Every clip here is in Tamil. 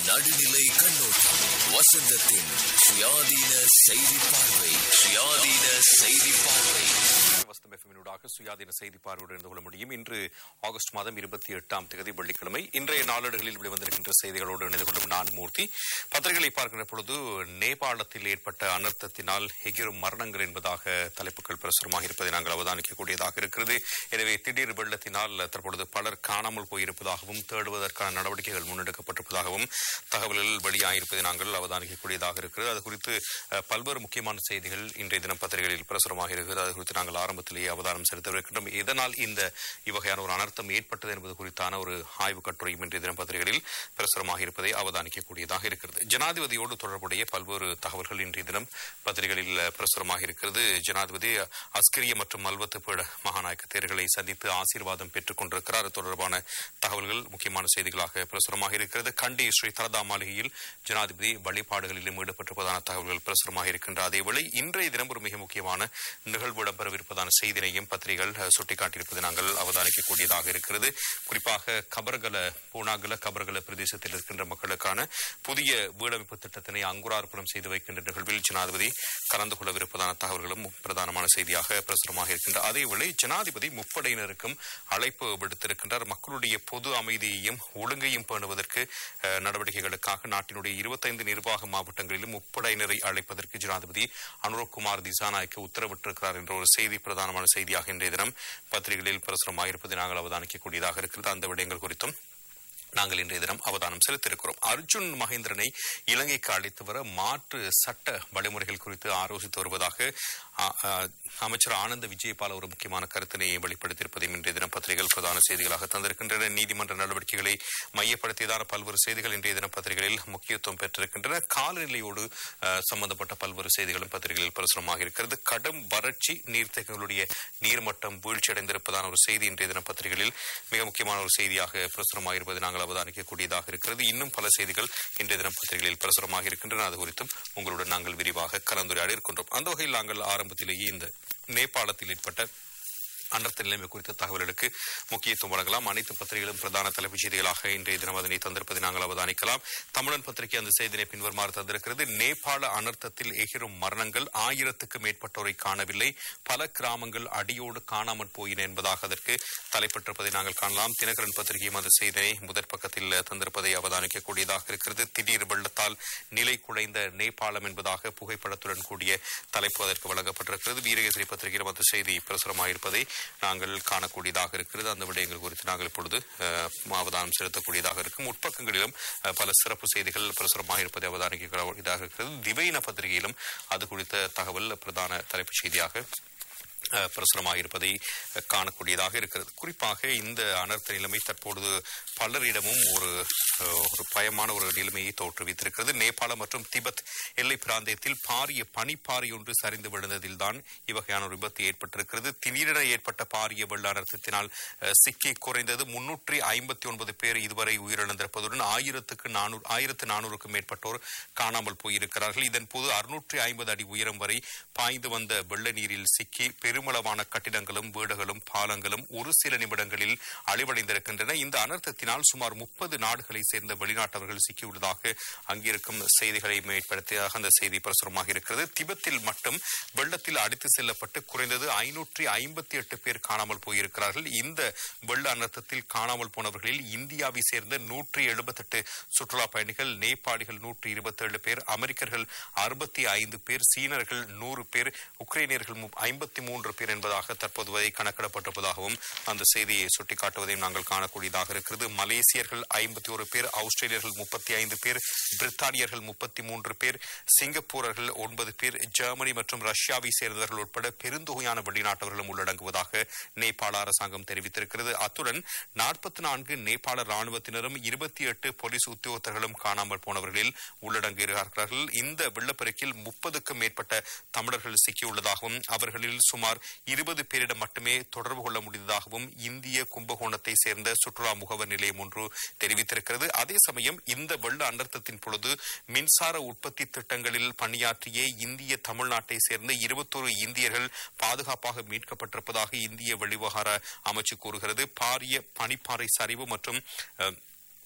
நடுநிலை கண்ணோட்டம் வசந்தத்தின் சுயாதீன செய்தி பார்வை சுயாதீன செய்தி பார்வை வசந்தம் எஃப்எம்மினூடாக சுயாதீன செய்தி பார்வையோடு இருந்து கொள்ள முடியும் இன்று ஆகஸ்ட் மாதம் இருபத்தி எட்டாம் தேதி வெள்ளிக்கிழமை இன்றைய நாளேடுகளில் வெளிவந்திருக்கின்ற செய்திகளோடு இணைந்து கொள்ளும் நான் மூர்த்தி பத்திரிகைகளை பார்க்கின்ற பொழுது நேபாளத்தில் ஏற்பட்ட அனர்த்தத்தினால் எகிரும் மரணங்கள் என்பதாக தலைப்புகள் பிரசுரமாக இருப்பதை நாங்கள் அவதானிக்கக்கூடியதாக இருக்கிறது எனவே திடீர் வெள்ளத்தினால் தற்பொழுது பலர் காணாமல் போயிருப்பதாகவும் தேடுவதற்கான நடவடிக்கைகள் முன்னெடுக்கப்பட்டிருப்பதாகவும் தகவல்கள் வெளியாகியிருப்பதை நாங்கள் அவதானிக்கக்கூடியதாக இருக்கிறது அது குறித்து அஹ், பல்வேறு முக்கியமான செய்திகள் இன்றைய தினம் பத்திரிகைகளில் பிரசுரமாக இருக்கிறது அது குறித்து நாங்கள் ஆரம்பத்திலேயே அவதானம் செலுத்தவிருக்கின்றோம் இதனால் இந்த இவ்வகையான ஒரு அனர்த்தம் ஏற்பட்டது என்பது குறித்தான ஒரு ஆய்வு கட்டுரையும் இன்றைய தினம் பத்திரிகைகளில் பிரசுரமாக இருப்பதை அவதானிக்கக்கூடியதாக இருக்கிறது ஜனாதிபதியோடு தொடர்புடைய பல்வேறு தகவல்கள் இன்றைய தினம் பத்திரிகைகளில் பிரசுரமாக இருக்கிறது ஜனாதிபதி அஸ்கிரிய மற்றும் மல்வத்து பீட மகாநாயக்க தேர்களை சந்தித்து ஆசீர்வாதம் பெற்றுக் கொண்டிருக்கிறார் அது தொடர்பான தகவல்கள் முக்கியமான செய்திகளாக பிரசுரமாக இருக்கிறது கண்டி ஸ்ரீ தலதா மாளிகையில் ஜனாதிபதி வழிபாடுகளிலும் ஈடுபட்டிருப்பதான தகவல்கள் பிரசுரமாக இருக்கின்ற அதேவேளை இன்றைய தினம் ஒரு மிக முக்கியமான நிகழ்வு இடம்பெறவிருப்பதான செய்தினையும் பத்திரிகைகள் அஹ், சுட்டிக்காட்டியிருப்பதை நாங்கள் அவதானிக்கக்கூடியதாக இருக்கிறது குறிப்பாக கபர்கல பூனாகல கபர்கல பிரதேசத்தில் இருக்கின்ற மக்களுக்கான புதிய வீடமைப்பு திட்டத்தினை அங்குரார்ப்பணம் செய்து வைக்கின்ற நிகழ்வில் ஜனாதிபதி கலந்து கொள்ளவிருப்பதான தகவல்களும் பிரதானமான செய்தியாக பிரசுரமாக இருக்கின்ற அதேவேளை ஜனாதிபதி முப்படையினருக்கும் அழைப்பு விடுத்திருக்கின்றார் மக்களுடைய பொது அமைதியையும் ஒழுங்கையும் பேணுவதற்கு அஹ், நடவடிக்கைகளுக்காக நாட்டினுடைய இருபத்தைந்து நிர்வாக மாவட்டங்களிலும் முப்படையினரை அழைப்பதற்கு ஜனாதிபதி அனுரக் குமார் திசாநாயக்க உத்தரவிட்டிருக்கிறார் என்ற ஒரு செய்தி பிரதானமான செய்தியாக இன்றைய தினம் பத்திரிகைகளில் பிரசுரமாக இருப்பதை நாங்கள் அவதானிக்கக்கூடியதாக இருக்கிறது அந்த விடயங்கள் குறித்தும் நாங்கள் இன்றைய தினம் அவதானம் செலுத்தியிருக்கிறோம் அர்ஜுன் மகேந்திரனை இலங்கைக்கு அழைத்து வர மாற்று சட்ட வழிமுறைகள் குறித்து ஆலோசித்து வருவதாக ஆ, ஆ, அமைச்சர் ஆனந்த விஜயபால ஒரு முக்கியமான கருத்தினை வெளிப்படுத்தியிருப்பதையும் இன்றைய தினம் பத்திரிகைகள் பிரதான செய்திகளாக தந்திருக்கின்றன நீதிமன்ற நடவடிக்கைகளை மையப்படுத்தியதான பல்வேறு செய்திகள் இன்றைய தினம் பத்திரிகைகளில் முக்கியத்துவம் பெற்றிருக்கின்றன காலநிலையோடு ஆ, சம்பந்தப்பட்ட பல்வேறு செய்திகளும் பத்திரிகைகளில் பிரசுரமாக இருக்கிறது கடும் வறட்சி நீர்த்தேக்கங்களுடைய நீர்மட்டம் வீழ்ச்சியடைந்திருப்பதான ஒரு செய்தி இன்றைய தினம் பத்திரிகைகளில் மிக முக்கியமான ஒரு செய்தியாக பிரசுரமாக இருப்பதை நாங்கள் அவதானிக்கக்கூடியதாக இருக்கிறது இன்னும் பல செய்திகள் இன்றைய தினம் பத்திரிகைகளில் பிரசுரமாக இருக்கின்றன அது குறித்தும் உங்களுடன் நாங்கள் விரிவாக கலந்துரையாடி இருக்கின்றோம் அந்த வகையில் நாங்கள் ஆரம்பத்திலேயே இந்த நேபாளத்தில் ஏற்பட்ட அனர்த்த நிலைமை குறித்த தகவல்களுக்கு முக்கியத்துவம் வழங்கலாம் அனைத்து பத்திரிகைகளும் பிரதான தலைப்புச் செய்திகளாக இன்றைய தினம் அதனை தந்திருப்பதை நாங்கள் அவதானிக்கலாம் தமிழன் பத்திரிகை அந்த செய்தினை பின்வருமாறு தந்திருக்கிறது நேபாள அனர்த்தத்தில் எகிரும் மரணங்கள் ஆயிரத்துக்கு மேற்பட்டோரை காணவில்லை பல கிராமங்கள் அடியோடு காணாமல் போயின என்பதாக அதற்கு தலைப்பட்டிருப்பதை நாங்கள் காணலாம் தினகரன் பத்திரிகையும் அந்த செய்தினை முதற் பக்கத்தில் தந்திருப்பதை அவதானிக்கக்கூடியதாக இருக்கிறது திடீர் வெள்ளத்தால் நிலை குலைந்த நேபாளம் என்பதாக புகைப்படத்துடன் கூடிய தலைப்பு அதற்கு வழங்கப்பட்டிருக்கிறது வீரகேசரி பத்திரிகையிலும் அந்த செய்தி பிரசுரமாயிருப்பதை நாங்கள் காணக்கூடியதாக இருக்கிறது அந்த விடயங்கள் குறித்து நாங்கள் இப்பொழுது அஹ், அவதானம் செலுத்தக்கூடியதாக இருக்கும் உட்பக்கங்களிலும் அஹ், பல சிறப்பு செய்திகள் பிரசுரமாக இருப்பதை அவதானிக்கக்கூடியதாக இருக்கிறது திவைன பத்திரிகையிலும் அது குறித்த தகவல் பிரதான தலைப்புச் செய்தியாக அஹ், பிரசுரமாக இருப்பதை அஹ், காணக்கூடியதாக இருக்கிறது குறிப்பாக இந்த அனர்த்த நிலைமை தற்பொழுது பலரிடமும் ஒரு அஹ், ஒரு பயமான ஒரு நிலைமையை தோற்றுவித்திருக்கிறது நேபாளம் மற்றும் திபெத் எல்லை பிராந்தியத்தில் பாரிய பனிப்பாறை ஒன்று சரிந்து விழுந்ததில்தான் இவ்வகையான ஒரு விபத்து ஏற்பட்டிருக்கிறது திடீரென ஏற்பட்ட பாரிய வெள்ள அனர்த்தத்தினால் அஹ், சிக்கி குறைந்தது முன்னூற்றி ஐம்பத்தி ஒன்பது பேர் இதுவரை உயிரிழந்திருப்பதுடன் ஆயிரத்துக்கு நானூறு ஆயிரத்து நானூறுக்கும் மேற்பட்டோர் காணாமல் போயிருக்கிறார்கள் இதன் போது அறுநூற்றி ஐம்பது அடி உயரம் வரை பாய்ந்து வந்த வெள்ள நீரில் சிக்கி பெருமளவான கட்டிடங்களும் வீடுகளும் பாலங்களும் ஒரு சில நிமிடங்களில் அழிவடைந்திருக்கின்றன இந்த அனர்த்தத்தினால் சுமார் முப்பது நாடுகளை சேர்ந்த வெளிநாட்டவர்கள் சிக்கியுள்ளதாக அங்கிருக்கும் செய்திகளை மேற்படுத்தியாக அந்த செய்தி பிரசுரமாக இருக்கிறது திபெத்தில் மட்டும் வெள்ளத்தில் அடித்து செல்லப்பட்டு குறைந்தது ஐநூற்றி ஐம்பத்தி எட்டு பேர் காணாமல் போயிருக்கிறார்கள் இந்த வெள்ள அனர்த்தத்தில் காணாமல் போனவர்களில் இந்தியாவை சேர்ந்த நூற்றி எழுபத்தெட்டு சுற்றுலா பயணிகள் நேபாளிகள் நூற்றி இருபத்தேழு பேர் அமெரிக்கர்கள் அறுபத்தி ஐந்து பேர் சீனர்கள் நூறு பேர் உக்ரைனியர்கள் ஐம்பத்தி மூன்று பேர் என்பதாக தற்போது வரை கணக்கிடப்பட்டிருப்பதாகவும் அந்த செய்தியை சுட்டிக்காட்டுவதையும் நாங்கள் காணக்கூடியதாக இருக்கிறது மலேசியர்கள் ஐம்பத்தி ஒரு பேர் ஆஸ்திரேலியர்கள் முப்பத்தி ஐந்து பேர் பிரித்தானியர்கள் முப்பத்தி மூன்று பேர் சிங்கப்பூரர்கள் ஒன்பது பேர் ஜெர்மனி மற்றும் ரஷ்யாவை சேர்ந்தவர்கள் உட்பட பெருந்தொகையான வெளிநாட்டவர்களும் உள்ளடங்குவதாக நேபாள அரசாங்கம் தெரிவித்திருக்கிறது அத்துடன் நாற்பத்தி நான்கு நேபாள ராணுவத்தினரும் இருபத்தி எட்டு போலீஸ் உத்தியோகத்தர்களும் காணாமல் போனவர்களில் உள்ளடங்குகிறார்கள் இந்த வெள்ளப்பெருக்கில் முப்பதுக்கும் மேற்பட்ட தமிழர்கள் சிக்கியுள்ளதாகவும் அவர்களில் சுமார் இருபது பேரிடம் மட்டுமே தொடர்பு கொள்ள முடிந்ததாகவும் இந்திய கும்பகோணத்தை சேர்ந்த சுற்றுலா முகவர் நிலையம் ஒன்று தெரிவித்திருக்கிறது அதே சமயம் இந்த வெள்ள அனர்த்தத்தின் பொழுது மின்சார உற்பத்தி திட்டங்களில் பணியாற்றிய இந்திய தமிழ்நாட்டை சேர்ந்த இருபத்தோரு இந்தியர்கள் பாதுகாப்பாக மீட்கப்பட்டிருப்பதாக இந்திய வெளிவகார அமைச்சு கூறுகிறது பாரிய பனிப்பாறை சரிவு மற்றும் அஹ்,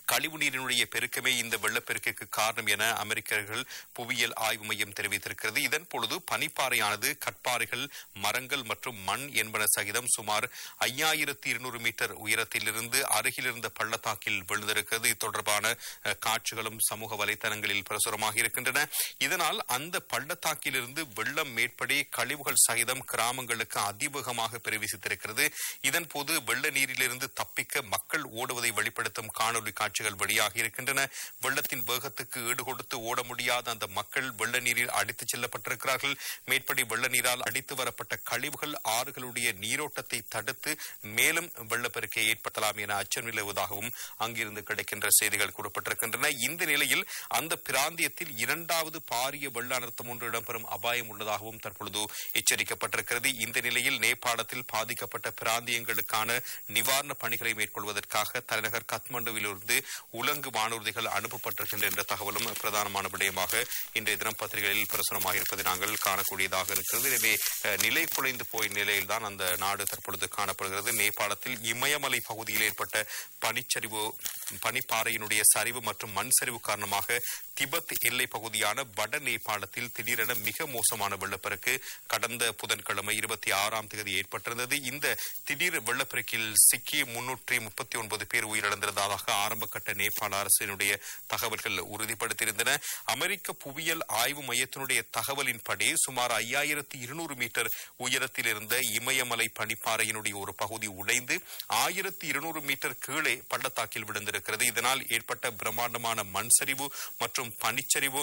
கழிவுநீரினுடைய பெருக்கமே இந்த வெள்ளப்பெருக்கிற்கு காரணம் என அமெரிக்கர்கள் புவியியல் ஆய்வு மையம் தெரிவித்திருக்கிறது இதன் பொழுது பனிப்பாறையானது கற்பாறைகள் மரங்கள் மற்றும் மண் என்பன சகிதம் சுமார் ஐயாயிரத்தி இருநூறு மீட்டர் உயரத்திலிருந்து அருகில் இருந்த பள்ளத்தாக்கில் விழுந்திருக்கிறது இது தொடர்பான அஹ், காட்சிகளும் சமூக வலைதளங்களில் பிரசுரமாக இருக்கின்றன இதனால் அந்த பள்ளத்தாக்கிலிருந்து வெள்ளம் மேற்படி கழிவுகள் சகிதம் கிராமங்களுக்கு அதிவேகமாக பிரவேசித்திருக்கிறது இதன் போது வெள்ள நீரிலிருந்து தப்பிக்க மக்கள் ஓடுவதை வெளிப்படுத்தும் காணொலி காட்சிகள் வெளியாகி இருக்கின்றன வெள்ளத்தின் வேகத்துக்கு ஈடுகொடுத்து ஓட முடியாத அந்த மக்கள் வெள்ள நீரில் அடித்துச் செல்லப்பட்டிருக்கிறார்கள் மேற்படி வெள்ள நீரால் அடித்து வரப்பட்ட கழிவுகள் ஆறுகளுடைய நீரோட்டத்தை தடுத்து மேலும் வெள்ளப்பெருக்கை ஏற்படுத்தலாம் என அச்சம் நிலவுவதாகவும் அங்கிருந்து கிடைக்கின்ற செய்திகள் கூறப்பட்டிருக்கின்றன இந்த நிலையில் அந்த பிராந்தியத்தில் இரண்டாவது பாரிய வெள்ள அனர்த்தம் ஒன்று இடம்பெறும் அபாயம் உள்ளதாகவும் தற்பொழுது எச்சரிக்கப்பட்டிருக்கிறது இந்த நிலையில் நேபாளத்தில் பாதிக்கப்பட்ட பிராந்தியங்களுக்கான நிவாரண பணிகளை மேற்கொள்வதற்காக தலைநகர் கத்மண்டுவிலிருந்து உலங்கு வானூர்திகள் அனுப்பப்பட்டிருக்கின்ற என்ற தகவலும் பிரதானமான விடயமாக இன்றைய தினம் பத்திரிகைகளில் பிரசுரமாக இருப்பதை நாங்கள் காணக்கூடியதாக இருக்கிறது எனவே அஹ், நிலை குலைந்து போய் நிலையில்தான் அந்த நாடு தற்பொழுது காணப்படுகிறது நேபாளத்தில் இமயமலை பகுதியில் ஏற்பட்ட பனிச்சரிவு பனிப்பாறையினுடைய சரிவு மற்றும் மண் சரிவு காரணமாக திபெத் எல்லை பகுதியான வட நேபாளத்தில் திடீரென மிக மோசமான வெள்ளப்பெருக்கு கடந்த புதன்கிழமை இருபத்தி ஆறாம் தேதி ஏற்பட்டிருந்தது இந்த திடீர் வெள்ளப்பெருக்கில் சிக்கி முன்னூற்றி முப்பத்தி ஒன்பது பேர் உயிரிழந்திருந்ததாக ஆரம்பகட்ட நேபாள அரசினுடைய தகவல்கள் உறுதிப்படுத்தியிருந்தன அமெரிக்க புவியியல் ஆய்வு மையத்தினுடைய தகவலின்படி சுமார் ஐயாயிரத்தி இருநூறு மீட்டர் உயரத்தில் இருந்த இமயமலை பனிப்பாறையினுடைய ஒரு பகுதி உடைந்து ஆயிரத்தி இருநூறு மீட்டர் கீழே பள்ளத்தாக்கில் விழுந்திருக்கிறது இதனால் ஏற்பட்ட பிரம்மாண்டமான மண் சரிவு மற்றும் பனிச்சரிவு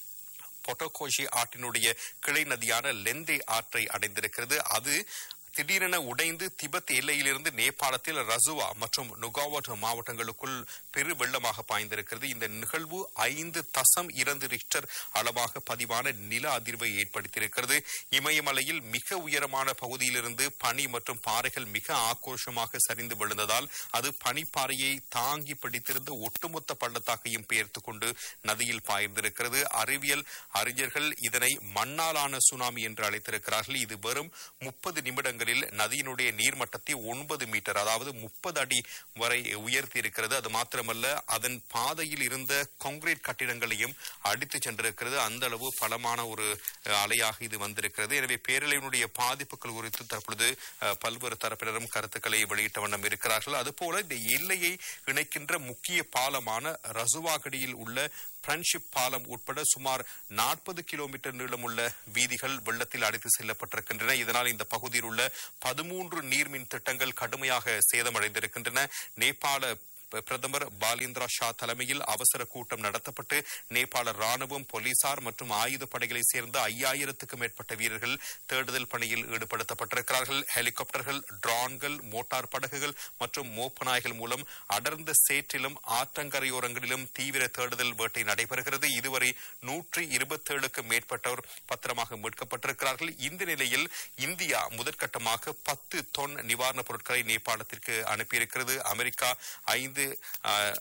பொட்டோகோஷி ஆற்றினுடைய கிளை நதியான லெந்தே ஆற்றை அடைந்திருக்கிறது அது திடீரென உடைந்து திபெத் எல்லையிலிருந்து நேபாளத்தில் ரசுவா மற்றும் நுகாவட் மாவட்டங்களுக்குள் பெரு வெள்ளமாக பாய்ந்திருக்கிறது இந்த நிகழ்வு ஐந்து தசம் இரண்டு ரிக்டர் அளவாக பதிவான நில அதிர்வை ஏற்படுத்தியிருக்கிறது இமயமலையில் மிக உயரமான பகுதியிலிருந்து பனி மற்றும் பாறைகள் மிக ஆக்ரோஷமாக சரிந்து விழுந்ததால் அது பனிப்பாறையை தாங்கி பிடித்திருந்த ஒட்டுமொத்த பள்ளத்தாக்கையும் பெயர்த்து கொண்டு நதியில் பாய்ந்திருக்கிறது அறிவியல் அறிஞர்கள் இதனை மண்ணாலான சுனாமி என்று அழைத்திருக்கிறார்கள் இது வெறும் முப்பது நிமிடங்களில் நதியினுடைய நீர்மட்டத்தை ஒன்பது மீட்டர் அதாவது முப்பது அடி வரை உயர்த்தி இருக்கிறது அது மாத்திரமல்ல அதன் பாதையில் இருந்த கான்கிரீட் கட்டிடங்களையும் அடித்து சென்றிருக்கிறது அந்த அளவு பலமான ஒரு அஹ், அலையாக இது வந்திருக்கிறது எனவே பேரழிவினுடைய பாதிப்புகள் குறித்து தற்பொழுது அஹ், பல்வேறு தரப்பினரும் கருத்துக்களை வெளியிட்ட வண்ணம் இருக்கிறார்கள் அதுபோல இந்த எல்லையை இணைக்கின்ற முக்கிய பாலமான ரசுவாகடியில் உள்ள ஃப்ரெண்ட்ஷிப் பாலம் உட்பட சுமார் நாற்பது கிலோமீட்டர் நீளமுள்ள வீதிகள் வெள்ளத்தில் அடித்து செல்லப்பட்டிருக்கின்றன இதனால் இந்த பகுதியில் உள்ள பதிமூன்று நீர்மின் திட்டங்கள் கடுமையாக சேதமடைந்திருக்கின்றன நேபாள பிரதமர் பாலேந்திரா ஷா தலைமையில் அவசர கூட்டம் நடத்தப்பட்டு நேபாள ராணுவம் போலீசார் மற்றும் ஆயுத படைகளைச் சேர்ந்த ஐயாயிரத்துக்கும் மேற்பட்ட வீரர்கள் தேடுதல் பணியில் ஈடுபடுத்தப்பட்டிருக்கிறார்கள் ஹெலிகாப்டர்கள் ட்ரோன்கள் மோட்டார் படகுகள் மற்றும் மோப்பநாய்கள் மூலம் அடர்ந்த சேற்றிலும் ஆற்றங்கரையோரங்களிலும் தீவிர தேடுதல் வேட்டை நடைபெறுகிறது இதுவரை நூற்றி இருபத்தேழுக்கும் மேற்பட்டோர் பத்திரமாக மீட்கப்பட்டிருக்கிறார்கள் இந்த நிலையில் இந்தியா முதற்கட்டமாக பத்து தொன் நிவாரணப் பொருட்களை நேபாளத்திற்கு அனுப்பியிருக்கிறது அமெரிக்கா ஐந்து ஆஹ்,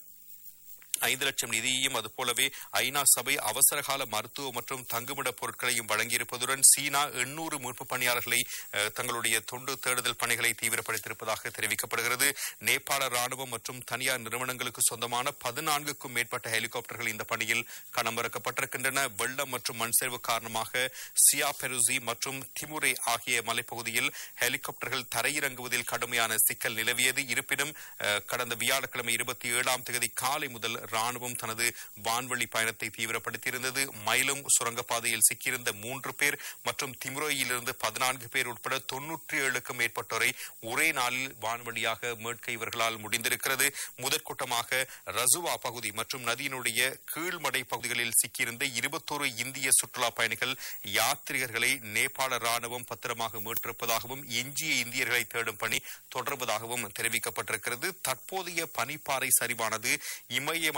ஐந்து லட்சம் நிதியையும் அதுபோலவே ஐநா சபை அவசரகால மருத்துவ மற்றும் தங்குமிட பொருட்களையும் வழங்கியிருப்பதுடன் சீனா எண்ணூறு மீட்பு பணியாளர்களை அஹ், தங்களுடைய தொண்டு தேடுதல் பணிகளை தீவிரப்படுத்தியிருப்பதாக தெரிவிக்கப்படுகிறது நேபாள ராணுவம் மற்றும் தனியார் நிறுவனங்களுக்கு சொந்தமான பதினான்குக்கும் மேற்பட்ட ஹெலிகாப்டர்கள் இந்த பணியில் களமிறக்கப்பட்டிருக்கின்றன வெள்ளம் மற்றும் மண் சரிவு காரணமாக சியா பெருசி மற்றும் திமுரே ஆகிய மலைப்பகுதியில் ஹெலிகாப்டர்கள் தரையிறங்குவதில் கடுமையான சிக்கல் நிலவியது இருப்பினும் அஹ், கடந்த வியாழக்கிழமை இருபத்தி ஏழாம் தேதி காலை முதல் ராணுவம் தனது வான்வழி பயணத்தை தீவிரப்படுத்தியிருந்தது மயிலும் சுரங்கப்பாதையில் சிக்கியிருந்த மூன்று பேர் மற்றும் திமுரையிலிருந்து பதினான்கு பேர் உட்பட தொன்னூற்றி ஏழுக்கும் மேற்பட்டோரை ஒரே நாளில் வான்வழியாக மீட்க இவர்களால் முடிந்திருக்கிறது முதற்கூட்டமாக ரசுவா பகுதி மற்றும் நதியினுடைய கீழ்மடை பகுதிகளில் சிக்கியிருந்த இருபத்தோரு இந்திய சுற்றுலா பயணிகள் யாத்ரிகர்களை நேபாள ராணுவம் பத்திரமாக மீட்டிருப்பதாகவும் எஞ்சிய இந்தியர்களை தேடும் பணி தொடர்வதாகவும் தெரிவிக்கப்பட்டிருக்கிறது தற்போதைய பனிப்பாறை சரிவானது இமயமலை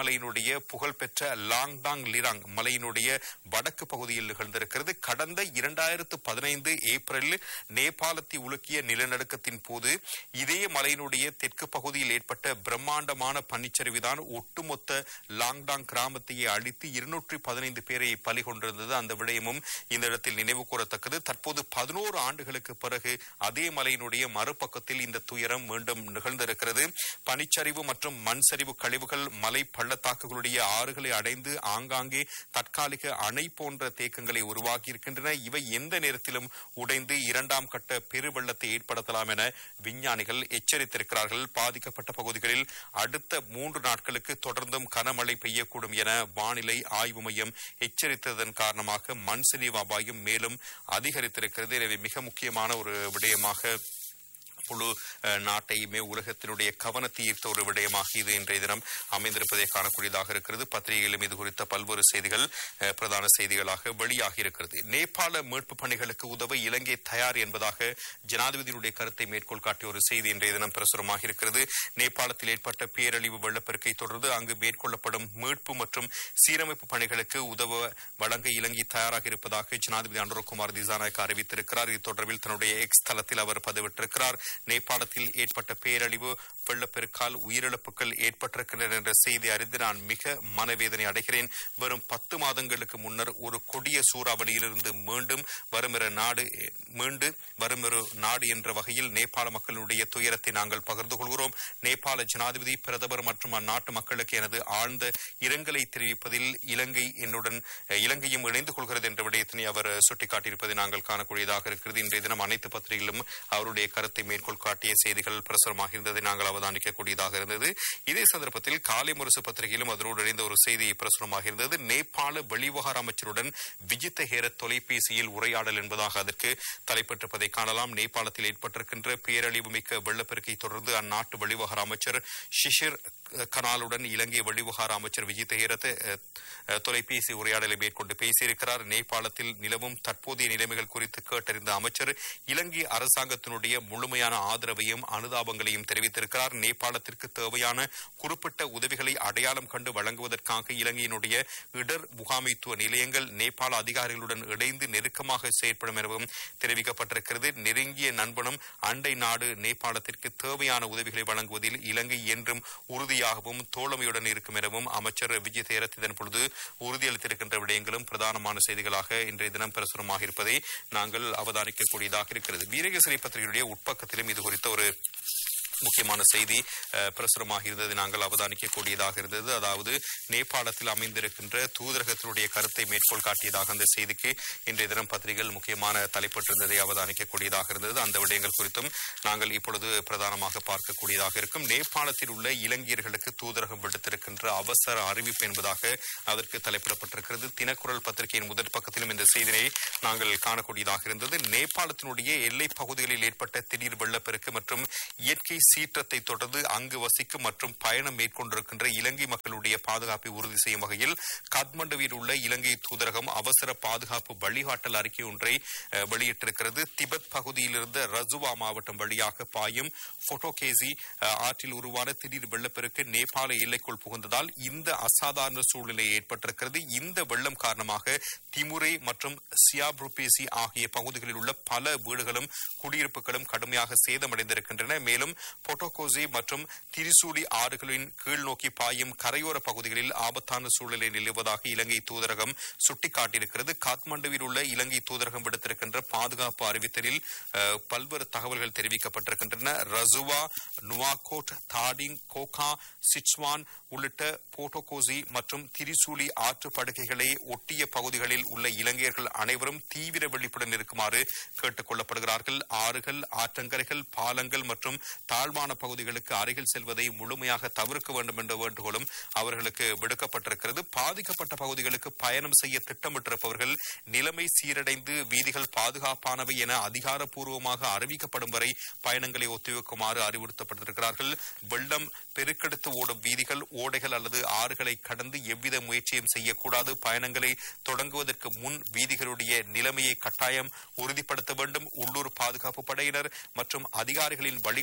மலையினுடைய புகழ்பெற்ற லாங்டாங் லிராங் மலையினுடைய வடக்கு பகுதியில் நிகழ்ந்திருக்கிறது கடந்த இரண்டாயிரத்து பதினைந்து ஏப்ரலில் நேபாளத்தை உலுக்கிய நிலநடுக்கத்தின் போது இதே மலையினுடைய தெற்கு பகுதியில் ஏற்பட்ட பிரம்மாண்டமான பனிச்சரிவுதான் ஒட்டுமொத்த லாங்டாங் கிராமத்தையே அழித்து இருநூற்றி பதினைந்து பேரை பலி கொண்டிருந்தது அந்த விடயமும் இந்த இடத்தில் நினைவு கூறத்தக்கது தற்போது பதினோரு ஆண்டுகளுக்கு பிறகு அதே மலையினுடைய மறுபக்கத்தில் இந்த துயரம் மீண்டும் நிகழ்ந்திருக்கிறது பனிச்சரிவு மற்றும் மண் சரிவு கழிவுகள் மலை பள்ளத்தாக்குகளுடைய ஆறுகளை அடைந்து ஆங்காங்கே தற்காலிக அணை போன்ற தேக்கங்களை உருவாக்கி இருக்கின்றன இவை எந்த நேரத்திலும் உடைந்து இரண்டாம் கட்ட பெருவெள்ளத்தை ஏற்படுத்தலாம் என விஞ்ஞானிகள் எச்சரித்திருக்கிறார்கள் பாதிக்கப்பட்ட பகுதிகளில் அடுத்த மூன்று நாட்களுக்கு தொடர்ந்தும் கனமழை பெய்யக்கூடும் என வானிலை ஆய்வு மையம் எச்சரித்ததன் காரணமாக மண் சரிவு அபாயம் மேலும் அதிகரித்திருக்கிறது எனவே மிக முக்கியமான ஒரு விடயமாக முழு அஹ், நாட்டையுமே உலகத்தினுடைய கவனத்தை ஈர்த்த ஒரு விடயமாக இது இன்றைய தினம் அமைந்திருப்பதை காணக்கூடியதாக இருக்கிறது பத்திரிகையிலும் இது குறித்த பல்வேறு செய்திகள் அஹ், பிரதான செய்திகளாக வெளியாகி இருக்கிறது நேபாள மீட்பு பணிகளுக்கு உதவ இலங்கை தயார் என்பதாக ஜனாதிபதியினுடைய கருத்தை மேற்கோள் காட்டிய ஒரு செய்தி இன்றைய தினம் பிரசுரமாக இருக்கிறது நேபாளத்தில் ஏற்பட்ட பேரழிவு வெள்ளப்பெருக்கை தொடர்ந்து அங்கு மேற்கொள்ளப்படும் மீட்பு மற்றும் சீரமைப்பு பணிகளுக்கு உதவ வழங்க இலங்கை தயாராக இருப்பதாக ஜனாதிபதி அனுரகுமார் திசாநாயக் அறிவித்திருக்கிறார் இது தொடர்பில் தன்னுடைய எக்ஸ் தளத்தில் அவர் பதிவிட்டிருக்கிறார் நேபாளத்தில் ஏற்பட்ட பேரழிவு வெள்ளப்பெருக்கால் உயிரிழப்புகள் ஏற்பட்டிருக்கின்றன என்ற செய்தி அறிந்து நான் மிக மனவேதனை அடைகிறேன் வெறும் பத்து மாதங்களுக்கு முன்னர் ஒரு கொடிய சூறாவளியிலிருந்து மீண்டும் வருமிற நாடு மீண்டு வருமிற நாடு என்ற வகையில் நேபாள மக்களுடைய துயரத்தை நாங்கள் பகிர்ந்து கொள்கிறோம் நேபாள ஜனாதிபதி பிரதமர் மற்றும் அந்நாட்டு மக்களுக்கு எனது ஆழ்ந்த இரங்கலை தெரிவிப்பதில் இலங்கை என்னுடன் அஹ், இலங்கையும் இணைந்து கொள்கிறது என்ற விடயத்தினை அவர் சுட்டிக்காட்டியிருப்பதை நாங்கள் காணக்கூடியதாக இருக்கிறது இன்றைய தினம் அனைத்து பத்திரிகைகளிலும் அவருடைய கருத்தை மேற்கோள் காட்டிய செய்திகள் பிரசுரமாக இருந்ததை நாங்கள் அவதானிக்கக்கூடியதாக இருந்தது இதே சந்தர்ப்பத்தில் காலை முரசு பத்திரிகையிலும் அதனோடு இணைந்த ஒரு செய்தி பிரசுரமாக இருந்தது நேபாள வெளிவகார அமைச்சருடன் விஜித்த ஹேரத் தொலைபேசியில் உரையாடல் என்பதாக அதற்கு தலைப்பட்டிருப்பதை காணலாம் நேபாளத்தில் ஏற்பட்டிருக்கின்ற பேரழிவு மிக்க வெள்ளப்பெருக்கை தொடர்ந்து அந்நாட்டு வெளிவகார அமைச்சர் ஷிஷிர் கனாலுடன் இலங்கை வெளிவகார அமைச்சர் விஜித் ஹேரத் அஹ், அஹ், தொலைபேசி உரையாடலை மேற்கொண்டு பேசியிருக்கிறார் நேபாளத்தில் நிலவும் தற்போதைய நிலைமைகள் குறித்து கேட்டறிந்த அமைச்சர் இலங்கை அரசாங்கத்தினுடைய முழுமையான ஆதரவையும் அனுதாபங்களையும் தெரிவித்திருக்கிறார் நேபாளத்திற்கு தேவையான குறிப்பிட்ட உதவிகளை அடையாளம் கண்டு வழங்குவதற்காக இலங்கையினுடைய இடர் முகாமைத்துவ நிலையங்கள் நேபாள அதிகாரிகளுடன் இணைந்து நெருக்கமாக செயற்படும் எனவும் தெரிவிக்கப்பட்டிருக்கிறது நெருங்கிய நண்பனும் அண்டை நாடு நேபாளத்திற்கு தேவையான உதவிகளை வழங்குவதில் இலங்கை என்றும் உறுதியாகவும் தோழமையுடன் இருக்கும் எனவும் அமைச்சர் விஜய் தேரத் இதன் பொழுது உறுதியளித்திருக்கின்ற விடயங்களும் பிரதானமான செய்திகளாக இன்றைய தினம் பிரசுரமாக இருப்பதை நாங்கள் அவதானிக்கக்கூடியதாக இருக்கிறது வீரகேசரி பத்திரிகையுடைய உட்பக்கத்திலும் இது குறித்த ஒரு முக்கியமான செய்தி அஹ், பிரசுரமாக இருந்தது நாங்கள் அவதானிக்கக்கூடியதாக இருந்தது அதாவது நேபாளத்தில் அமைந்திருக்கின்ற தூதரகத்தினுடைய கருத்தை மேற்கோள் காட்டியதாக அந்த செய்திக்கு இன்றைய தினம் பத்திரிகைகள் முக்கியமான தலைப்பட்டிருந்ததை அவதானிக்கக்கூடியதாக இருந்தது அந்த விடயங்கள் குறித்தும் நாங்கள் இப்பொழுது பிரதானமாக பார்க்கக்கூடியதாக இருக்கும் நேபாளத்தில் உள்ள இலங்கையர்களுக்கு தூதரகம் விடுத்திருக்கின்ற அவசர அறிவிப்பு என்பதாக அதற்கு தலைப்பிடப்பட்டிருக்கிறது தினக்குரல் பத்திரிகையின் முதல் பக்கத்திலும் இந்த செய்தியை நாங்கள் காணக்கூடியதாக இருந்தது நேபாளத்தினுடைய எல்லை பகுதிகளில் ஏற்பட்ட திடீர் வெள்ளப்பெருக்கு மற்றும் இயற்கை சீற்றத்தை தொடர்ந்து அங்கு வசிக்கும் மற்றும் பயணம் மேற்கொண்டிருக்கின்ற இலங்கை மக்களுடைய பாதுகாப்பை உறுதி செய்யும் வகையில் காத்மண்டுவில் உள்ள இலங்கை தூதரகம் அவசர பாதுகாப்பு வழிகாட்டல் அறிக்கை ஒன்றை அஹ், வெளியிட்டிருக்கிறது திபெத் பகுதியிலிருந்து ரஜுவா மாவட்டம் வழியாக பாயும் போட்டோகேசி அஹ், ஆற்றில் உருவான திடீர் வெள்ளப்பெருக்கு நேபாள எல்லைக்குள் புகுந்ததால் இந்த அசாதாரண சூழ்நிலை ஏற்பட்டிருக்கிறது இந்த வெள்ளம் காரணமாக திமுரை மற்றும் சியாப்ருபேசி ஆகிய பகுதிகளில் உள்ள பல வீடுகளும் குடியிருப்புகளும் கடுமையாக சேதமடைந்திருக்கின்றன மேலும் பொட்டோகோசி மற்றும் திரிசூடி ஆறுகளின் கீழ் நோக்கி பாயும் கரையோர பகுதிகளில் ஆபத்தான சூழ்நிலை நிலவுவதாக இலங்கை தூதரகம் சுட்டிக்காட்டியிருக்கிறது காத்மண்டுவில் உள்ள இலங்கை தூதரகம் விடுத்திருக்கின்ற பாதுகாப்பு அறிவித்தலில் அஹ், பல்வேறு தகவல்கள் தெரிவிக்கப்பட்டிருக்கின்றன ரசுவா நுவாகோட் தாடிங் கோகா சிச்வான் உள்ளிட்ட போட்டோகோசி மற்றும் திரிசூலி ஆற்று படுகைகளை ஒட்டிய பகுதிகளில் உள்ள இலங்கையர்கள் அனைவரும் தீவிர விழிப்புடன் இருக்குமாறு கேட்டுக் கொள்ளப்படுகிறார்கள் ஆறுகள் ஆற்றங்கரைகள் பாலங்கள் மற்றும் தாழ்வான பகுதிகளுக்கு அருகில் செல்வதை முழுமையாக தவிர்க்க வேண்டும் என்ற வேண்டுகோளும் அவர்களுக்கு விடுக்கப்பட்டிருக்கிறது பாதிக்கப்பட்ட பகுதிகளுக்கு பயணம் செய்ய திட்டமிட்டிருப்பவர்கள் நிலைமை சீரடைந்து வீதிகள் பாதுகாப்பானவை என அதிகாரப்பூர்வமாக அறிவிக்கப்படும் வரை பயணங்களை ஒத்திவைக்குமாறு அறிவுறுத்தப்பட்டிருக்கிறார்கள் வெள்ளம் பெருக்கெடுத்து ஓடும் வீதிகள் ஓடைகள் அல்லது ஆறுகளை கடந்து எவ்வித முயற்சியும் செய்யக்கூடாது பயணங்களை தொடங்குவதற்கு முன் வீதிகளுடைய நிலைமையை கட்டாயம் உறுதிப்படுத்த வேண்டும் உள்ளூர் பாதுகாப்பு படையினர் மற்றும் அதிகாரிகளின் வழிகாட்டல்களை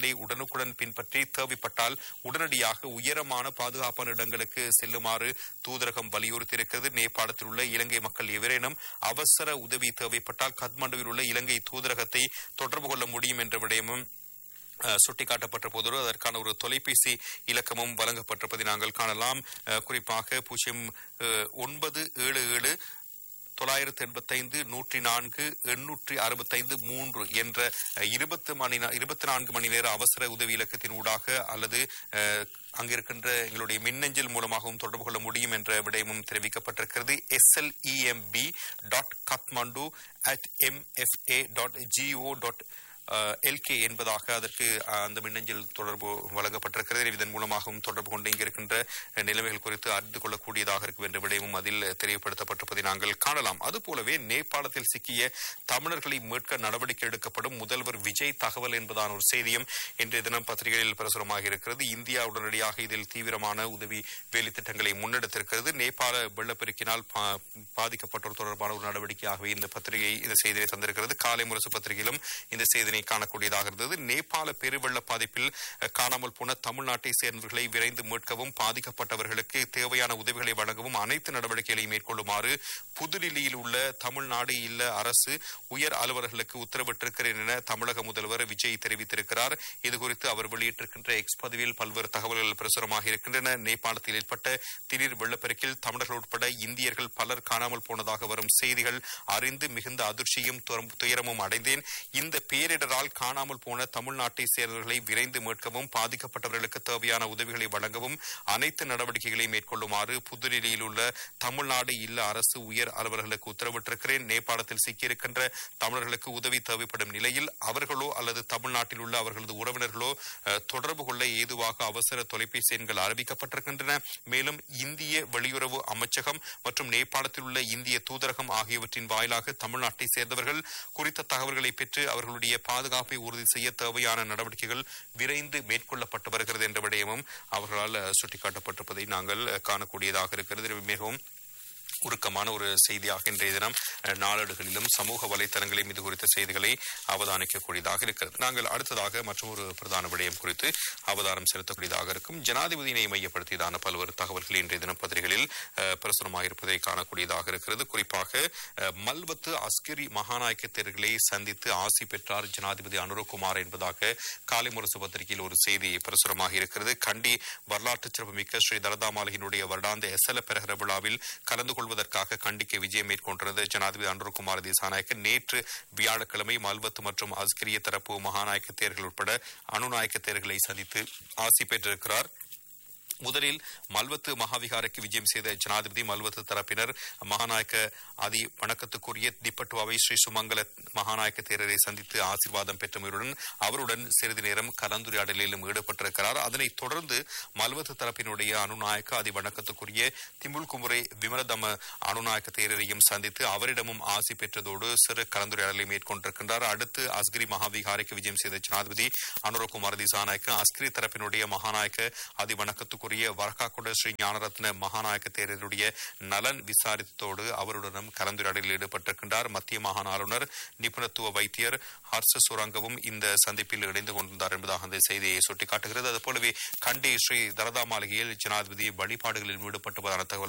விதிகளை உடனுக்குடன் பின்பற்றி தேவைப்பட்டால் உடனடியாக உயரமான பாதுகாப்பான இடங்களுக்கு செல்லுமாறு தூதரகம் வலியுறுத்தியிருக்கிறது நேபாளத்தில் உள்ள இலங்கை மக்கள் எவரேனும் அவசர உதவி தேவைப்பட்டால் கத்மண்டுவில் உள்ள இலங்கை தூதரகத்தை தொடர்பு கொள்ள முடியும் என்ற விடயமும் அஹ், சுட்டிக்காட்டப்பட்ட போதோடு அதற்கான ஒரு தொலைபேசி இலக்கமும் வழங்கப்பட்டிருப்பதை நாங்கள் காணலாம் அஹ், குறிப்பாக பூஜ்ஜியம் அஹ், ஒன்பது ஏழு ஏழு தொள்ளாயிரத்து எண்பத்தைந்து நூற்றி நான்கு எண்ணூற்றி அறுபத்தைந்து மூன்று என்ற அஹ், இருபத்து மணி நா- இருபத்தி நான்கு மணி நேர அவசர உதவி இலக்கத்தின் ஊடாக அல்லது அஹ், அங்கிருக்கின்ற எங்களுடைய மின்னஞ்சல் மூலமாகவும் தொடர்பு கொள்ள முடியும் என்ற விடயமும் தெரிவிக்கப்பட்டிருக்கிறது S L E M B dot Kathmandu at M F A dot G O dot L K என்பதாக அதற்கு அஹ், அந்த மின்னஞ்சல் தொடர்பு வழங்கப்பட்டிருக்கிறது இதன் மூலமாகவும் தொடர்பு கொண்டு இங்கு இருக்கின்ற அஹ், நிலைமைகள் குறித்து அறிந்து கொள்ளக்கூடியதாக இருக்கும் என்ற விடயமும் அதில் தெரியப்படுத்தப்பட்டிருப்பதை நாங்கள் காணலாம் அதுபோலவே நேபாளத்தில் சிக்கிய தமிழர்களை மீட்க நடவடிக்கை எடுக்கப்படும் முதல்வர் விஜய் தகவல் என்பதான ஒரு செய்தியும் இன்றைய தினம் பத்திரிகைகளில் பிரசுரமாக இருக்கிறது இந்தியா உடனடியாக இதில் தீவிரமான உதவி வேலை திட்டங்களை முன்னெடுத்திருக்கிறது நேபாள வெள்ளப்பெருக்கினால் பா- பாதிக்கப்பட்டோர் தொடர்பான ஒரு நடவடிக்கையாகவே இந்த பத்திரிகை இந்த செய்தியை தந்திருக்கிறது காலை முரசு பத்திரிகையிலும் இந்த செய்தியை காணக்கூடியதாக இருந்தது நேபாள பெருவெள்ள பாதிப்பில் அஹ், காணாமல் போன தமிழ்நாட்டை சேர்ந்தவர்களை விரைந்து மீட்கவும் பாதிக்கப்பட்டவர்களுக்கு தேவையான உதவிகளை வழங்கவும் அனைத்து நடவடிக்கைகளையும் மேற்கொள்ளுமாறு புதுடில்லியில் உள்ள தமிழ்நாடு இல்ல அரசு உயர் அலுவலர்களுக்கு உத்தரவிட்டிருக்கிறேன் என தமிழக முதல்வர் விஜய் தெரிவித்திருக்கிறார் இதுகுறித்து அவர் வெளியிட்டிருக்கின்ற எக்ஸ் பதிவில் பல்வேறு தகவல்கள் பிரசுரமாக இருக்கின்றன நேபாளத்தில் ஏற்பட்ட திடீர் வெள்ளப்பெருக்கில் தமிழர்கள் உட்பட இந்தியர்கள் பலர் காணாமல் போனதாக வரும் செய்திகள் அறிந்து மிகுந்த அதிர்ச்சியும் துரம்- துயரமும் அடைந்தேன் இந்த பேரிடரால் காணாமல் போன தமிழ்நாட்டை சேர்ந்தவர்களை விரைந்து மீட்கவும் பாதிக்கப்பட்டவர்களுக்கு தேவையான உதவிகளை வழங்கவும் அனைத்து நடவடிக்கைகளை மேற்கொள்ளுமாறு புதுடில்லியில் உள்ள தமிழ்நாடு இல்ல அரசு உயர் அலுவலர்களுக்கு உத்தரவிட்டிருக்கிறேன் நேபாளத்தில் சிக்கியிருக்கின்ற தமிழர்களுக்கு உதவி தேவைப்படும் நிலையில் அவர்களோ அல்லது தமிழ்நாட்டில் உள்ள அவர்களது உறவினர்களோ அஹ், தொடர்பு கொள்ள ஏதுவாக அவசர தொலைபேசி எண்கள் அறிவிக்கப்பட்டிருக்கின்றன மேலும் இந்திய வெளியுறவு அமைச்சகம் மற்றும் நேபாளத்தில் உள்ள இந்திய தூதரகம் ஆகியவற்றின் வாயிலாக தமிழ்நாட்டை சேர்ந்தவர்கள் குறித்த தகவல்களை பெற்று அவர்களுடைய பாதுகாப்பை உறுதி செய்ய தேவையான நடவடிக்கைகள் விரைந்து மேற்கொள்ளப்பட்டு வருகிறது என்ற விடயமும் அவர்களால் அஹ், சுட்டிக்காட்டப்பட்டிருப்பதை நாங்கள் அஹ், காணக்கூடியதாக இருக்கிறது இது மிகவும் உருக்கமான ஒரு செய்தியாக இன்றைய தினம் அஹ், நாளேடுகளிலும் சமூக வலைத்தளங்களிலும் இது குறித்த செய்திகளை அவதானிக்கக்கூடியதாக இருக்கிறது நாங்கள் அடுத்ததாக மற்றொரு பிரதான விடயம் குறித்து அவதானம் செலுத்தக்கூடியதாக இருக்கும் ஜனாதிபதியினை மையப்படுத்தியதான பல்வேறு தகவல்கள் இன்றைய தினம் பத்திரிகைகளில் அஹ், பிரசுரமாக இருப்பதை காணக்கூடியதாக இருக்கிறது குறிப்பாக அஹ், மல்வத்து அஸ்கிரி மகாநாயக்க தேர்தலை சந்தித்து ஆசி பெற்றார் ஜனாதிபதி அனுரகுமார் என்பதாக காலை முரசு பத்திரிகையில் ஒரு செய்தி பிரசுரமாக இருக்கிறது கண்டி வரலாற்று சிறப்புமிக்க ஸ்ரீ தலதா மாளிகையினுடைய வருடாந்த எஸ்எல பெருகிற விழாவில் கலந்து கொள்வதற்காக கண்டிக்க விஜயம் மேற்கொண்டிருந்த ஜனாதிபதி அனுரகுமார் திசாநாயக்க நேற்று வியாழக்கிழமை மல்வத்து மற்றும் அஸ்கிரிய தரப்பு மகாநாயக்க தேர்கள் உட்பட அணுநாயக்க தேர்களை சந்தித்து ஆசி பெற்றிருக்கிறார் முதலில் மல்வத்து மகாவிகாரைக்கு விஜயம் செய்த ஜனாதிபதி மல்வத்து தரப்பினர் மகாநாயக்க அதி வணக்கத்துக்குரிய திப்பட்டுவாவை ஸ்ரீ சுமங்கல மகாநாயக்க தேரரை சந்தித்து ஆசீர்வாதம் பெற்றமையுடன் அவருடன் சிறிது நேரம் கலந்துரையாடலிலும் ஈடுபட்டிருக்கிறார் அதனைத் தொடர்ந்து மல்வத்து தரப்பினுடைய அனுநாயக்க அதி வணக்கத்துக்குரிய திமுல் குமுறை விமலதம அனுநாயக்க தேரரையும் சந்தித்து அவரிடமும் ஆசி பெற்றதோடு சிறு கலந்துரையாடலை மேற்கொண்டிருக்கின்றார் அடுத்து அஸ்கிரி மகாவிகாரைக்கு விஜயம் செய்த ஜனாதிபதி அனுரகுமார் திசாநாயக்க அஸ்கிரி தரப்பினுடைய மகாநாயக்க அதி வணக்கத்துக்குரிய வரக்காக்குட ஸ்ரீ ஞானரத்ன மகாநாயக்க தேரருடைய நலன் விசாரித்ததோடு அவருடனும் கலந்துரையாடலில் ஈடுபட்டிருக்கின்றார் மத்திய மாகாண ஆளுநர் நிபுணத்துவ வைத்தியர் ஹர்ஷ சுரங்கவும் இந்த சந்திப்பில் இணைந்து கொண்டிருந்தார் என்பதாக அந்த செய்தியை சுட்டிக்காட்டுகிறது அதுபோலவே கண்டி ஸ்ரீ தரதா மாளிகையில் ஜனாதிபதி வழிபாடுகளில் ஈடுபட்டுவதான தகவல்